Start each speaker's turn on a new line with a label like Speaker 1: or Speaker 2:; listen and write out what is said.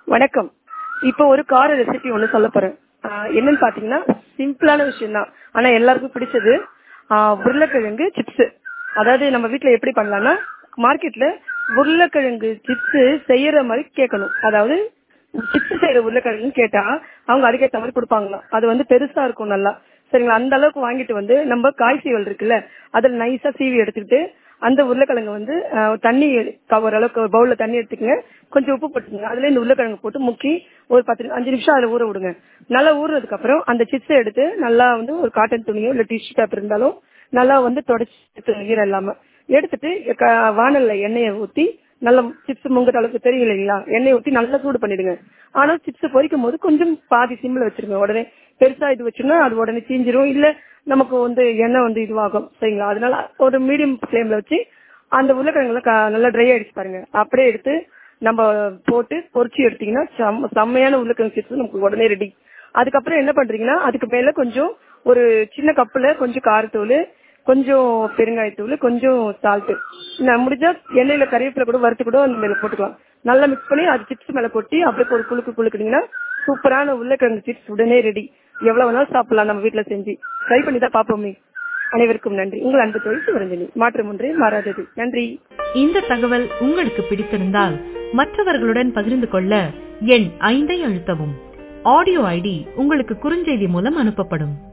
Speaker 1: வணக்கம் இப்போ ஒரு கார ரெசிபி ஒன்று சொல்ல போறேன் ஆஹ் என்னன்னு பாத்தீங்கன்னா சிம்பிளான விஷயம் தான் ஆனா எல்லாருக்கும் பிடிச்சது ஆஹ் உருளைக்கிழங்கு சிப்ஸ் அதாவது நம்ம வீட்ல எப்படி பண்ணலாம்னா மார்க்கெட்ல உருளைக்கிழங்கு சிப்ஸ் செய்யற மாதிரி கேட்கணும் அதாவது சிப்ஸ் செய்யற உருளைக்கிழங்குன்னு கேட்டா அவங்க அதுக்கேற்ற மாதிரி கொடுப்பாங்களாம் அது வந்து பெருசா இருக்கும் நல்லா சரிங்களா அந்த அளவுக்கு வாங்கிட்டு வந்து நம்ம காய் சீவல் இருக்குல்ல அதுல நைஸா சீவி எடுத்துக்கிட்டு அந்த உருளைக்கிழங்கு வந்து ஆஹ், தண்ணி கவர் அளவுக்கு ஒரு பவுல்ல தண்ணி எடுத்துக்கங்க கொஞ்சம் உப்பு போட்டுக்கங்க அதுல இந்த உருளைக்கிழங்கு போட்டு முக்கி ஒரு பத்து அஞ்சு நிமிஷம் அதுல ஊற விடுங்க நல்லா ஊறுனதுக்கு அப்புறம் அந்த சிப்ஸை எடுத்து நல்லா வந்து ஒரு காட்டன் துணியோ இல்ல டிஷ்யூ பேப்பர் இருந்தாலும் நல்லா வந்து தொடச்சி எடுத்துக்கணும் ஈரம் இல்லாம எடுத்துட்டு க- வாணல்ல எண்ணெயை ஊத்தி நல்ல சிப்ஸ் முங்குற அளவுக்கு தெரியும் இல்லைங்களா எண்ணெய் ஊத்தி நல்லா சூடு பண்ணிடுங்க ஆனா சிப்ஸ் பொரிக்கும் போது கொஞ்சம் பாதி சிம்ல வச்சிருங்க உடனே பெருசா இது வச்சோம்னா அது உடனே தீஞ்சிரும் இல்ல நமக்கு வந்து எண்ணெய் வந்து இதுவாகும் சரிங்களா அதனால ஒரு மீடியம் ஃப்ளேம்ல வச்சு அந்த உருளைக்கிழங்குல க- நல்லா ட்ரை ஆயிடுச்சு பாருங்க அப்படியே எடுத்து நம்ம போட்டு பொரிச்சு எடுத்தீங்கன்னா செம்ம- செம்மையான உருளைக்கிழங்கு சிப்ஸ் நமக்கு உடனே ரெடி அதுக்கப்புறம் என்ன பண்றீங்கன்னா அதுக்கு மேல கொஞ்சம் ஒரு சின்ன கப்புல கொஞ்சம் காரத்தூள் கொஞ்சம் பெருங்காயத்தூள் கொஞ்சம் சால்ட் நான் முடிஞ்சா எண்ணெயில கறிவேப்பிலை கூட வறுத்து கூட அந்த மேல போட்டுக்கலாம் நல்லா மிக்ஸ் பண்ணி அது சிப்ஸ் மேல கொட்டி அப்படியே ஒரு குலுக்கு குலுக்குனீங்கன்னா சூப்பரான உருளைக்கிழங்கு சிப்ஸ் உடனே ரெடி எவ்வளவு வேணாலும் சாப்பிடலாம் நம்ம வீட்ல செஞ்சு ட்ரை பண்ணி தான் பாப்போமே அனைவருக்கும் நன்றி உங்கள் அன்பு தொழில் சிவரஞ்சனி மாற்றம் ஒன்றே மாறாதது நன்றி
Speaker 2: இந்த தகவல் உங்களுக்கு பிடித்திருந்தால் மற்றவர்களுடன் பகிர்ந்து கொள்ள எண் ஐந்தை அழுத்தவும் ஆடியோ ஐடி உங்களுக்கு குறுஞ்செய்தி மூலம் அனுப்பப்படும்